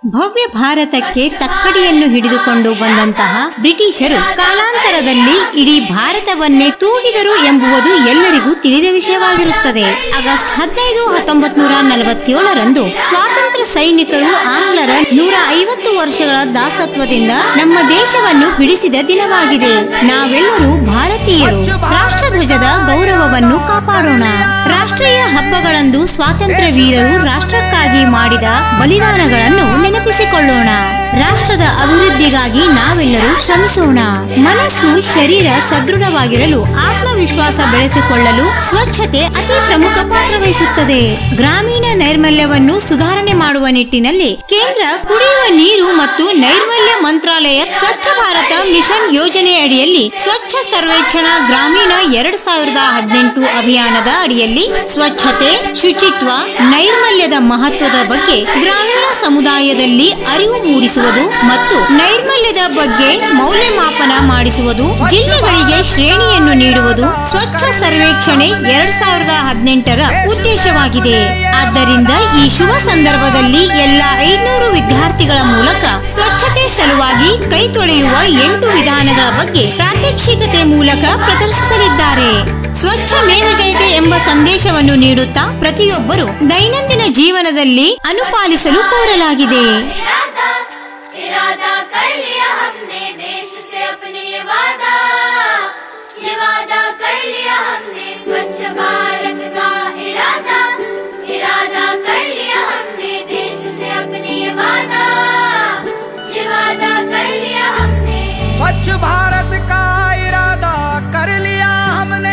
ಭವ್ಯ ಭಾರತಕ್ಕೆ ತಕ್ಕಡಿಯನ್ನು ಹಿಡಿದುಕೊಂಡು ಬಂದಂತಹ ಬ್ರಿಟಿಷರು ಕಾಲಾಂತರದಲ್ಲಿ ಇಡೀ ಭಾರತವನ್ನೇ ತೂಗಿದರು ಎಂಬುದು ಎಲ್ಲರಿಗೂ ತಿಳಿದ ವಿಷಯವಾಗಿರುತ್ತದೆ ಆಗಸ್ಟ್ ಹದಿನೈದು ಹತ್ತೊಂಬತ್ ನೂರ ನಲವತ್ತೇಳರಂದು ಸ್ವಾತಂತ್ರ್ಯ ಸೈನಿಕರು ಆಂಗ್ಲರ ನೂರ ಐವತ್ತು ವರ್ಷಗಳ ದಾಸತ್ವದಿಂದ ನಮ್ಮ ದೇಶವನ್ನು ಬಿಡಿಸಿದ ದಿನವಾಗಿದೆ ನಾವೆಲ್ಲರೂ ಭಾರತೀಯರು ರಾಷ್ಟ್ರಧ್ವಜದ ಗೌರವವನ್ನು ಕಾಪಾಡೋಣ ರಾಷ್ಟ್ರೀಯ ಹಬ್ಬಗಳಂದು ಸ್ವಾತಂತ್ರ್ಯ ವೀರರು ರಾಷ್ಟ್ರಕ್ಕಾಗಿ ಮಾಡಿದ ಬಲಿದಾನಗಳನ್ನು ನೆನಪಿಸಿಕೊಳ್ಳೋಣ ರಾಷ್ಟ್ರದ ಅಭಿವೃದ್ಧಿಗಾಗಿ ನಾವೆಲ್ಲರೂ ಶ್ರಮಿಸೋಣ ಮನಸ್ಸು ಶರೀರ ಸದೃಢವಾಗಿರಲು ಆತ್ಮವಿಶ್ವಾಸ ಬೆಳೆಸಿಕೊಳ್ಳಲು ಸ್ವಚ್ಛತೆ ಅತಿ ಪ್ರಮುಖ ಪಾತ್ರ ವಹಿಸುತ್ತದೆ ಗ್ರಾಮೀಣ ನೈರ್ಮಲ್ಯವನ್ನು ಸುಧಾರಣೆ ಮಾಡುವ ನಿಟ್ಟಿನಲ್ಲಿ ಕೇಂದ್ರ ಕುಡಿಯುವ ನೀರು ಮತ್ತು ನೈರ್ಮಲ್ಯ ಮಂತ್ರಾಲಯ ಸ್ವಚ್ಛ ಭಾರತ ಮಿಷನ್ ಯೋಜನೆ ಅಡಿಯಲ್ಲಿ ಸ್ವಚ್ಛ ಸರ್ವೇಕ್ಷಣಾ ಗ್ರಾಮೀಣ ಎರಡ್ ಸಾವಿರದ ಹದಿನೆಂಟು ಅಭಿಯಾನದ ಅಡಿಯಲ್ಲಿ ಸ್ವಚ್ಛತೆ ಶುಚಿತ್ವ ನೈರ್ಮಲ್ಯದ ಮಹತ್ವದ ಬಗ್ಗೆ ಗ್ರಾಮೀಣ ಸಮುದಾಯದಲ್ಲಿ ಅರಿವು ಮೂಡಿಸುವುದು ಮತ್ತು ನೈರ್ಮಲ್ಯದ ಬಗ್ಗೆ ಮೌಲ್ಯಮಾಪನ ಮಾಡಿಸುವುದು ಜಿಲ್ಲೆಗಳಿಗೆ ಶ್ರೇಣಿಯನ್ನು ನೀಡುವುದು ಸ್ವಚ್ಛ ಸರ್ವೇಕ್ಷಣೆ ಎರಡ್ ಸಾವಿರದ ಹದಿನೆಂಟರ ಉದ್ದೇಶವಾಗಿದೆ ಆದ್ದರಿಂದ ಈ ಶುಭ ಸಂದರ್ಭದಲ್ಲಿ ಎಲ್ಲ ಐದ್ನೂರು ವಿದ್ಯಾರ್ಥಿಗಳ ಮೂಲಕ ಸ್ವಚ್ಛತೆ ಸಲುವಾಗಿ ಕೈ ತೊಳೆಯುವ ಎಂಟು ವಿಧಾನಗಳ ಬಗ್ಗೆ ಪ್ರಾತ್ಯಕ್ಷಿಕತೆ ಮೂಲಕ ಪ್ರದರ್ಶಿಸಲಿದ್ದಾರೆ ಸ್ವಚ್ಛ ಮೇವ ಜಯತೆ ಎಂಬ ಸಂದೇಶವನ್ನು ನೀಡುತ್ತಾ ಪ್ರತಿಯೊಬ್ಬರು ದೈನಂದಿನ ಜೀವನದಲ್ಲಿ ಅನುಪಾಲಿಸಲು ಕೋರಲಾಗಿದೆ इरादा इरादा कर लिया हमने देश से अपने ये वादा ये वादा कर लिया हमने स्वच्छ भारत का इरादा इरादा कर लिया हमने देश से अपने ये वादा ये वादा कर लिया हमने स्वच्छ भारत का इरादा कर लिया हमने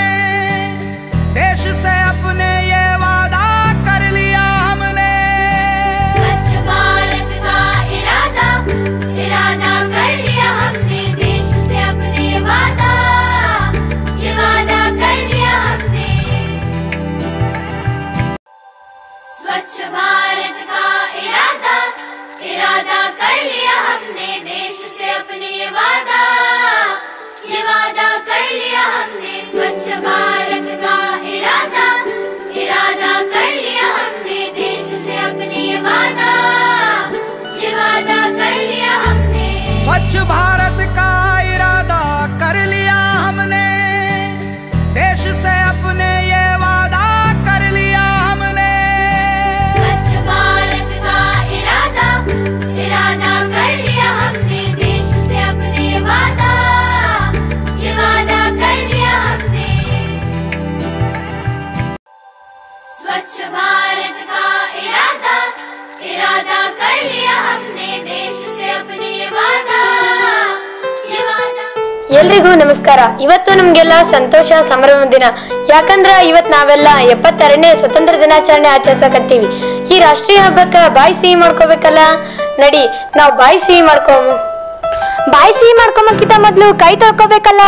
देश से अपने ये वादा कर लिया हमने स्वच्छ भारत का इरादा इरादा कर लिया हमने देश से अपने ये वादा ये वादा कर लिया हमने स्वच्छ भारत का इरादा इरादा कर लिया हमने देश से अपने ये वादा ये वादा कर लिया हमने स्वच्छ भारत का इरादा इरादा कर लिया हमने देश से अपने ये वादा ये वादा कर लिया हमने स्वच्छ भारत का इरादा कर लिया हमने देश से अपने ये वादा कर लिया हमने स्वच्छ भारत का इरादा इरादा कर लिया हमने देश से अपने ये वादा ये वादा कर लिया हमने स्वच्छ भारत का इरादा इरादा कर लिया हमने देश से अपने ये वादा ये वादा ಎಲ್ರಿಗೂ ನಮಸ್ಕಾರ ಇವತ್ತು ನಮ್ಗೆಲ್ಲ ಸಂತೋಷ ಸಂಭ್ರಮ ದಿನ ಯಾಕಂದ್ರ ಇವತ್ ನಾವೆಲ್ಲ ಎಪ್ಪತ್ತೆರಡನೇ ಸ್ವತಂತ್ರ ದಿನಾಚರಣೆ ಆಚರಿಸಕತ್ತೀವಿ ಈ ರಾಷ್ಟ್ರೀಯ ಹಬ್ಬಕ್ಕ ಬಾಯಿ ಸಿಹಿ ಮಾಡ್ಕೋಬೇಕಲ್ಲ ನಡಿ ನಾವ್ ಬಾಯಿ ಸಿಹಿ ಮಾಡ್ಕೋಮು ಬಾಯಿ ಸಿಹಿ ಮಾಡ್ಕೊಂಬಕ್ಕಿಂತ ಮೊದ್ಲು ಕೈ ತೊಳ್ಕೊಬೇಕಲ್ಲ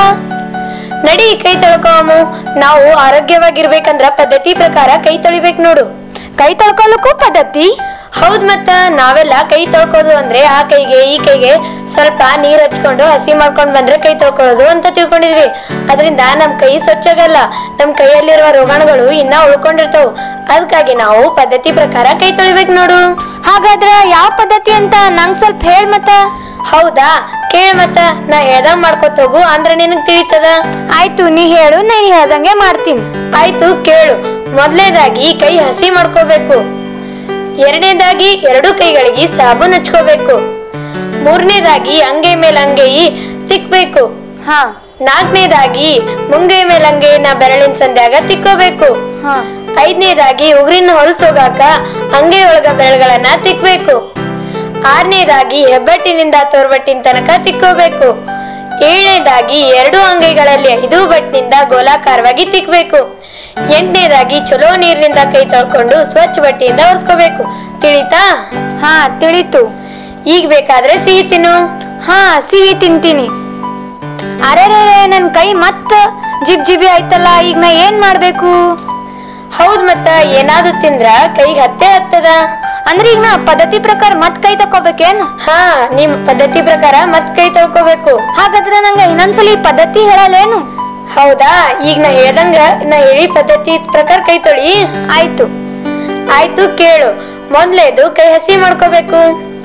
ನಡಿ ಕೈ ತೊಳ್ಕೊಮು ನಾವು ಆರೋಗ್ಯವಾಗಿರ್ಬೇಕಂದ್ರ ಪದ್ಧತಿ ಪ್ರಕಾರ ಕೈ ತೊಳಿಬೇಕು ನೋಡು ಕೈ ತೊಳ್ಕೊಳಕ್ಕೂ ಪದ್ಧತಿ ಹೌದ್ ಮತ್ತ ನಾವೆಲ್ಲ ಕೈ ತೊಳ್ಕೋದು ಅಂದ್ರೆ ಆ ಕೈಗೆ ಈ ಕೈಗೆ ಸ್ವಲ್ಪ ನೀರ್ ಹಚ್ಕೊಂಡು ಹಸಿ ಮಾಡ್ಕೊಂಡ್ ಬಂದ್ರೆ ಕೈ ತೊಳ್ಕೊಳ್ಳೋದು ಅಂತ ತಿಳ್ಕೊಂಡಿದ್ವಿ ಅದರಿಂದ ನಮ್ ಕೈ ಸ್ವಚ್ಛಗಲ್ಲ ನಮ್ ಕೈಯಲ್ಲಿರುವ ರೋಗಾಣುಗಳು ಇನ್ನ ಉಳ್ಕೊಂಡಿರ್ತಾವ್ ಅದಕ್ಕಾಗಿ ನಾವು ಪದ್ಧತಿ ಪ್ರಕಾರ ಕೈ ತೊಳಿಬೇಕು ನೋಡು ಹಾಗಾದ್ರ ಯಾವ ಪದ್ಧತಿ ಅಂತ ನಂಗ್ ಸ್ವಲ್ಪ ಹೇಳ್ ಮತ್ತ ಹೌದಾ ಕೇಳ ಮತ್ತ ನಾ ಹೇಳ್ದಂಗ್ ಮಾಡ್ಕೊತ ಹೋಗು ಅಂದ್ರ ನಿನಗ್ ತಿಳಿತದ ಆಯ್ತು ನೀ ಹೇಳು ನಾ ನೀ ಹೇಳ್ದಂಗೆ ಮಾಡ್ತೀನಿ ಆಯ್ತು ಕೇಳು ಮೊದ್ಲೇದಾಗಿ ಕೈ ಹಸಿ ಮಾಡ್ಕೋಬೇಕು ಎರಡನೇದಾಗಿ ಎರಡು ಕೈಗಳಿಗೆ ಸಾಬೂನ್ ಹಚ್ಕೋಬೇಕು ಮೂರನೇದಾಗಿ ಅಂಗೈ ಮೇಲೆ ಅಂಗೈ ತಿಕ್ಬೇಕು ಹಾ ನಾಲ್ಕನೇದಾಗಿ ಮುಂಗೈ ಮೇಲೆ ಅಂಗೈನ ಬೆರಳಿನ ಸಂಧ್ಯಾಗ ತಿಕ್ಕೋಬೇಕು ಹಾ ಐದನೇದಾಗಿ ಉಗುರಿನ ಹೊರಸೋಗಾಕ ಅಂಗೈ ಒಳಗ ಬೆರಳುಗಳನ್ನ ತಿಕ್ಬೇಕು ಆರನೇದಾಗಿ ಹೆಬ್ಬಟ್ಟಿನಿಂದ ತೋರ್ಬಟ್ಟಿನ ತನಕ ತಿಕ್ಕೋಬೇಕು ಏಳನೇದಾಗಿ ಎರಡು ಅಂಗೈಗಳಲ್ಲಿ ಐದು ಬಟ್ಟಿನಿಂದ ಗೋಲಾಕಾರವಾಗಿ ತಿಕ್ಬೇಕು ಎಂಟನೇದಾಗಿ ಚಲೋ ನೀರಿನಿಂದ ಕೈ ತೊಳ್ಕೊಂಡು ಸ್ವಚ್ಛ ಬಟ್ಟೆಯಿಂದ ಒರೆಸ್ಕೋಬೇಕು ತಿಳಿತಾ ಹಾ ತಿಳಿತು ಈಗ ಬೇಕಾದ್ರೆ ಸಿಹಿ ತಿನ್ನು ಹಾ ಸಿಹಿ ತಿಂತೀನಿ ಅರೆ ನನ್ ಕೈ ಮತ್ತ ಜಿಬ್ ಜಿಬಿ ಆಯ್ತಲ್ಲ ಈಗ ನಾ ಏನ್ ಮಾಡ್ಬೇಕು ಹೌದ್ ಮತ್ತ ಏನಾದ್ರು ತಿಂದ್ರ ಕೈಗೆ ಹತ್ತೆ ಹತ್ತದ ಅಂದ್ರೆ ಈಗ ನಾ ಪದ್ಧತಿ ಪ್ರಕಾರ ಮತ್ ಕೈ ತಕೋಬೇಕೇನ್ ಹಾ ನಿಮ್ ಪದ್ಧತಿ ಪ್ರಕಾರ ಮತ್ ಕೈ ತೊಳ್ಕೋಬೇಕು ಹಾಗಾದ್ರೆ ನಂಗ ಇನ್ನೊಂದ್ಸಲಿ ಈ ಪದ್ಧತಿ ಹೇಳಲೇನು ಹೌದಾ ಈಗ ನಾ ಹೇಳ್ದಂಗ ನಾ ಹೇಳಿ ಪದ್ಧತಿ ಪ್ರಕಾರ ಕೈ ತೊಳಿ ಆಯ್ತು ಆಯ್ತು ಕೇಳು ಮೊದ್ಲೇದು ಕೈ ಹಸಿ ಮಾಡ್ಕೋಬೇಕು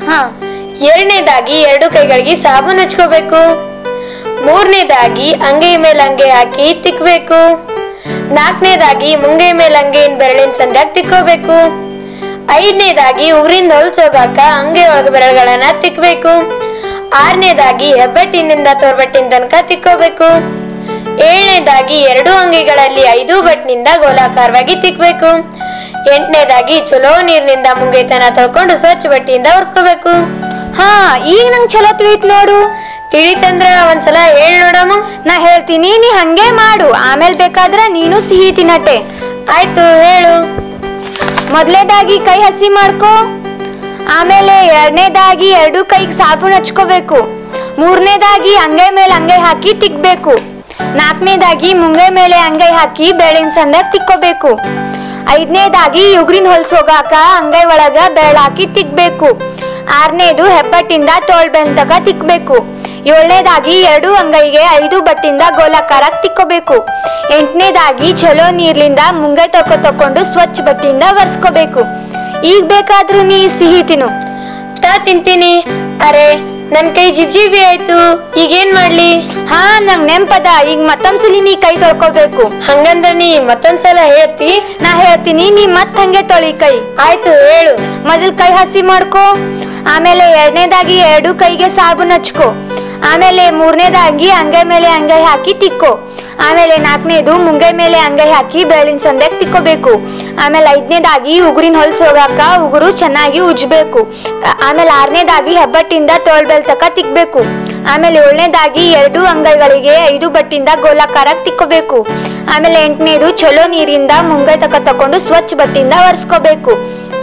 ಹಾ ಎರಡನೇದಾಗಿ ಎರಡು ಕೈಗಳಿಗೆ ಸಾಬೂನ್ ಹಚ್ಕೋಬೇಕು ಮೂರನೇದಾಗಿ ಅಂಗೈ ಮೇಲೆ ಅಂಗೈ ಹಾಕಿ ತಿಕ್ಬೇಕು ನಾಲ್ಕನೇದಾಗಿ ಮುಂಗೈ ಮೇಲೆ ಅಂಗೈನ್ ಬೆರಳಿನ ಸಂದ್ಯಾಗ ತಿಕ್ಕೋಬೇಕು ಐದನೇದಾಗಿ ಊರಿಂದ ಹೊಲ್ಸೋಗಾಕ ಅಂಗೈ ಒಳಗ ಬೆರಳುಗಳನ್ನ ತಿಕ್ಬೇಕು ಆರನೇದಾಗಿ ಹೆಬ್ಬಟ್ಟಿನಿಂದ ತೋರ್ಬಟ್ಟಿನ ತನಕ ತಿಕ್ಕೋಬೇಕು ಏಳನೇದಾಗಿ ಎರಡು ಅಂಗೈಗಳಲ್ಲಿ ಐದು ಬಟ್ನಿಂದ ಗೋಲಾಕಾರವಾಗಿ ತಿಕ್ಬೇಕು ಎಂಟನೇದಾಗಿ ಚಲೋ ನೀರಿನಿಂದ ಮುಂಗೈತನ ತೊಳ್ಕೊಂಡು ಸ್ವಚ್ಛ ಬಟ್ಟೆಯಿಂದ ಒರೆಸ್ಕೋಬೇಕು ಹಾ ಈಗ ನಂಗೆ ಚಲೋ ತಿಳಿತ್ ನೋಡು ತಿಳಿತಂದ್ರ ಒಂದ್ಸಲ ಹೇಳ್ ನೋಡಮ್ಮ ನಾ ಹೇಳ್ತೀನಿ ನೀ ಹಂಗೆ ಮಾಡು ಆಮೇಲೆ ಬೇಕಾದ್ರ ನೀನು ಸಿಹಿ ತಿನ್ನಟ್ಟೆ ಆಯ್ತು ಹೇಳು ಮೊದಲೇದಾಗಿ ಕೈ ಹಸಿ ಮಾಡ್ಕೋ ಆಮೇಲೆ ಎರಡನೇದಾಗಿ ಎರಡು ಕೈಗೆ ಸಾಬೂನ್ ಹಚ್ಕೋಬೇಕು ಮೂರನೇದಾಗಿ ಅಂಗೈ ಮೇಲೆ ಅಂಗೈ ಹಾಕಿ ತಿಕ್ಬೇಕು ನಾಲ್ಕನೇದಾಗಿ ಮುಂಗೈ ಮೇಲೆ ಅಂಗೈ ಹಾಕಿ ಬೆಳಿನ ಸಂದಾಗ ತಿಕ್ಕೋಬೇಕು ಐದನೇದಾಗಿ ಉಗ್ರಿನ ಹೊಲ್ಸೋಗಾಕ ಅಂಗೈ ಒಳಗ ಬೆರಳು ಹಾಕಿ ತಿಕ್ಬೇಕು ಆರನೇದು ಹೆಬ್ಬಟ್ಟಿಂದ ತೋಳ್ ಬೆನ್ ತಕ ತಿಕ್ಬೇಕು ಏಳನೇದಾಗಿ ಎರಡು ಅಂಗೈಗೆ ಐದು ಬಟ್ಟಿಂದ ಗೋಲಾಕಾರಕ್ಕೆ ತಿಕ್ಕೋಬೇಕು ಎಂಟನೇದಾಗಿ ಚಲೋ ನೀರ್ಲಿಂದ ಮುಂಗೈ ತೊಳ್ಕೊ ತಕೊಂಡು ಸ್ವಚ್ಛ ಬಟ್ಟೆಯಿಂದ ಒರೆಸ್ಕೋಬೇಕು ಈಗ ಬೇಕಾದ್ರೂ ನೀ ಸಿಹಿ ತಿನ್ನು ತಾ ತಿಂತೀನಿ ಅರೆ ನನ್ ಕೈ ಜಿಬ್ ಜಿಬಿ ಆಯ್ತು ಈಗೇನ್ ಮಾಡ್ಲಿ ಹಾ ನಂಗ್ ನೆಂಪದ ಈಗ ಮತ್ತೊಂದ್ಸಲಿ ನೀ ಕೈ ತೊಳ್ಕೊಬೇಕು ಹಂಗಂದ್ರ ನೀ ಮತ್ತೊಂದ್ಸಲ ಹೇಳ್ತಿ ನಾ ಹೇಳ್ತೀನಿ ನೀ ಮತ್ ಹಂಗೆ ತೊಳಿ ಕೈ ಆಯ್ತು ಹೇಳು ಮೊದಲ್ ಕೈ ಹಸಿ ಮಾಡ್ಕೋ ಆಮೇಲೆ ಎರಡನೇದಾಗಿ ಎರಡು ಕೈಗೆ ಸಾಬೂನ್ ಹಚ್ಕೋ ಆಮೇಲೆ ಮೂರನೇದಾಗಿ ಅಂಗೈ ಮೇಲೆ ಅಂಗೈ ಹಾಕಿ ತಿಕ್ಕೋ ಆಮೇಲೆ ನಾಲ್ಕನೇದು ಮುಂಗೈ ಮೇಲೆ ಅಂಗೈ ಹಾಕಿ ಬೆರಳಿನ ಸಂದ್ಯಾಗ ತಿಕ್ಕೋಬೇಕು ಆಮೇಲೆ ಐದನೇದಾಗಿ ಉಗುರಿನ ಹೊಲ್ಸ್ ಹೋಗಾಕ ಉಗುರು ಚೆನ್ನಾಗಿ ಉಜ್ಬೇಕು ಆ- ಆಮೇಲೆ ಆರನೇದಾಗಿ ಹೆಬ್ಬಟ್ಟಿಂದ ತೋಳ್ಬೆಲ್ ತಕ ತಿಕ್ಬೇಕು ಆಮೇಲೆ ಏಳನೇದಾಗಿ ಎರಡು ಅಂಗೈಗಳಿಗೆ ಐದು ಬಟ್ಟಿಂದ ಗೋಲಾಕಾರಕ್ಕೆ ತಿಕ್ಕೋಬೇಕು ಆಮೇಲೆ ಎಂಟನೇದು ಚಲೋ ನೀರಿಂದ ಮುಂಗೈ ತಕ ತಕೊಂಡು ಸ್ವಚ್ಛ ಬಟ್ಟೆಯಿಂದ ಒರೆಸ್ಕೋಬೇಕು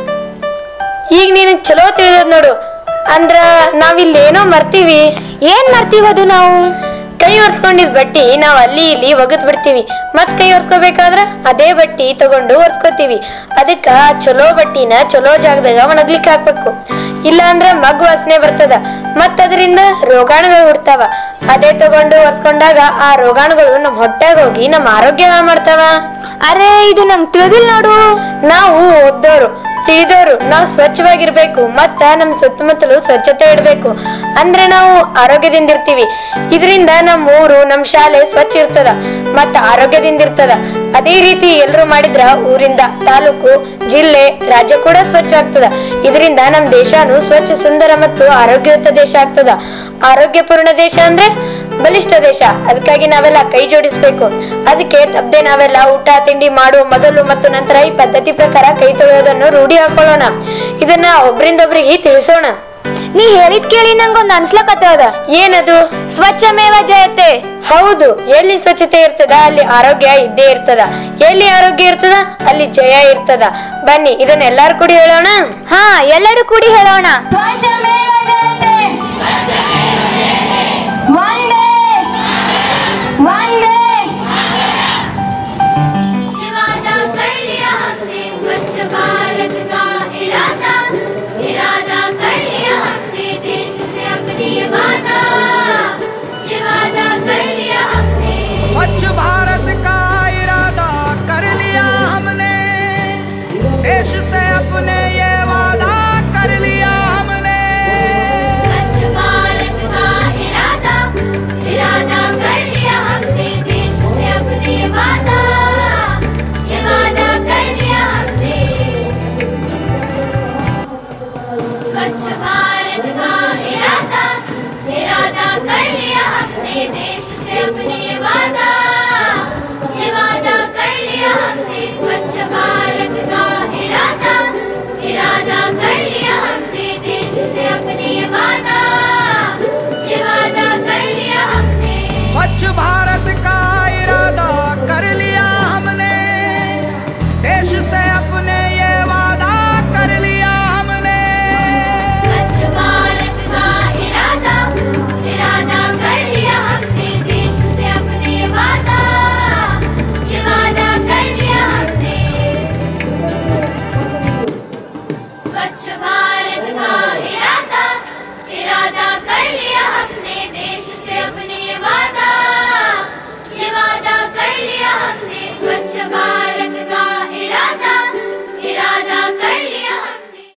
ಈಗ ನೀನು ಚಲೋ ತಿಳಿದದ್ ನೋಡು ಅಂದ್ರ ನಾವಿಲ್ಲೇನೋ ಮರ್ತೀವಿ ಏನ್ ಮಾಡ್ತೀವದು ನಾವು ಕೈ ಒರ್ಸ್ಕೊಂಡಿದ್ ಬಟ್ಟಿ ನಾವ್ ಅಲ್ಲಿ ಇಲ್ಲಿ ಒಗದ್ ಬಿಡ್ತೀವಿ ಮತ್ ಕೈ ಒರ್ಸ್ಕೋಬೇಕಾದ್ರ ಅದೇ ಬಟ್ಟಿ ತಗೊಂಡು ಒರ್ಸ್ಕೋತೀವಿ ಅದಕ್ಕ ಆ ಚಲೋ ಬಟ್ಟಿನ ಚಲೋ ಜಾಗದಾಗ ಒಣಗ್ಲಿಕ್ಕೆ ಹಾಕ್ಬೇಕು ಇಲ್ಲ ಅಂದ್ರ ಮಗ್ ವಾಸನೆ ಬರ್ತದ ಮತ್ ಅದರಿಂದ ರೋಗಾಣುಗಳು ಹುಡ್ತಾವ ಅದೇ ತಗೊಂಡು ಒರ್ಸ್ಕೊಂಡಾಗ ಆ ರೋಗಾಣುಗಳು ನಮ್ ಹೊಟ್ಟೆಗ್ ಹೋಗಿ ನಮ್ ಆರೋಗ್ಯ ಹಾಳ್ ಮಾಡ್ತಾವ ಅರೆ ಇದು ನಂಗೆ ತಿಳಿದಿಲ್ಲ ನೋಡು ನಾವು ಓದ್ದೋರು ತಿಳಿದೋರು ನಾವು ಸ್ವಚ್ಛವಾಗಿರ್ಬೇಕು ಮತ್ತ ನಮ್ ಸುತ್ತಮುತ್ತಲು ಸ್ವಚ್ಛತೆ ಇಡ್ಬೇಕು ಅಂದ್ರೆ ನಾವು ಆರೋಗ್ಯದಿಂದ ಇರ್ತೀವಿ ಇದರಿಂದ ನಮ್ ಊರು ನಮ್ ಶಾಲೆ ಸ್ವಚ್ಛ ಇರ್ತದ ಮತ್ತ ಆರೋಗ್ಯದಿಂದ ಇರ್ತದ ಅದೇ ರೀತಿ ಎಲ್ರು ಮಾಡಿದ್ರ ಊರಿಂದ ತಾಲೂಕು ಜಿಲ್ಲೆ ರಾಜ್ಯ ಕೂಡ ಸ್ವಚ್ಛವಾಗ್ತದ ಇದರಿಂದ ನಮ್ ದೇಶನು ಸ್ವಚ್ಛ ಸುಂದರ ಮತ್ತು ಆರೋಗ್ಯಯುತ ದೇಶ ಆಗ್ತದ ಆರೋಗ್ಯಪೂರ್ಣ ದೇಶ ಅಂದ್ರೆ ಬಲಿಷ್ಠ ದೇಶ ಅದಕ್ಕಾಗಿ ನಾವೆಲ್ಲ ಕೈ ಜೋಡಿಸ್ಬೇಕು ಅದಕ್ಕೆ ತಪ್ಪದೆ ನಾವೆಲ್ಲ ಊಟ ತಿಂಡಿ ಮಾಡುವ ಮೊದಲು ಮತ್ತು ನಂತರ ಈ ಪದ್ಧತಿ ಪ್ರಕಾರ ಕೈ ತೊಳೆಯೋದನ್ನು ರೂಢಿ ಹಾಕೊಳ್ಳೋಣ ಇದನ್ನ ಒಬ್ರಿಂದೊಬ್ರಿಗೆ ತಿಳಿಸೋಣ ನೀ ಹೇಳಿದ್ ಕೇಳಿ ನಂಗೊಂದ್ ಅನ್ಸ್ಲಕತ್ತದ ಏನದು ಸ್ವಚ್ಛಮೇವ ಜಯತೆ ಹೌದು ಎಲ್ಲಿ ಸ್ವಚ್ಛತೆ ಇರ್ತದ ಅಲ್ಲಿ ಆರೋಗ್ಯ ಇದ್ದೇ ಇರ್ತದ ಎಲ್ಲಿ ಆರೋಗ್ಯ ಇರ್ತದ ಅಲ್ಲಿ ಜಯ ಇರ್ತದ ಬನ್ನಿ ಇದನ್ನ ಎಲ್ಲಾರು ಕೂಡಿ ಹೇಳೋಣ ಹಾ ಎಲ್ಲರೂ ಕೂಡಿ ಹೇಳೋಣ ಸ್ವಚ್ಛಮೇವ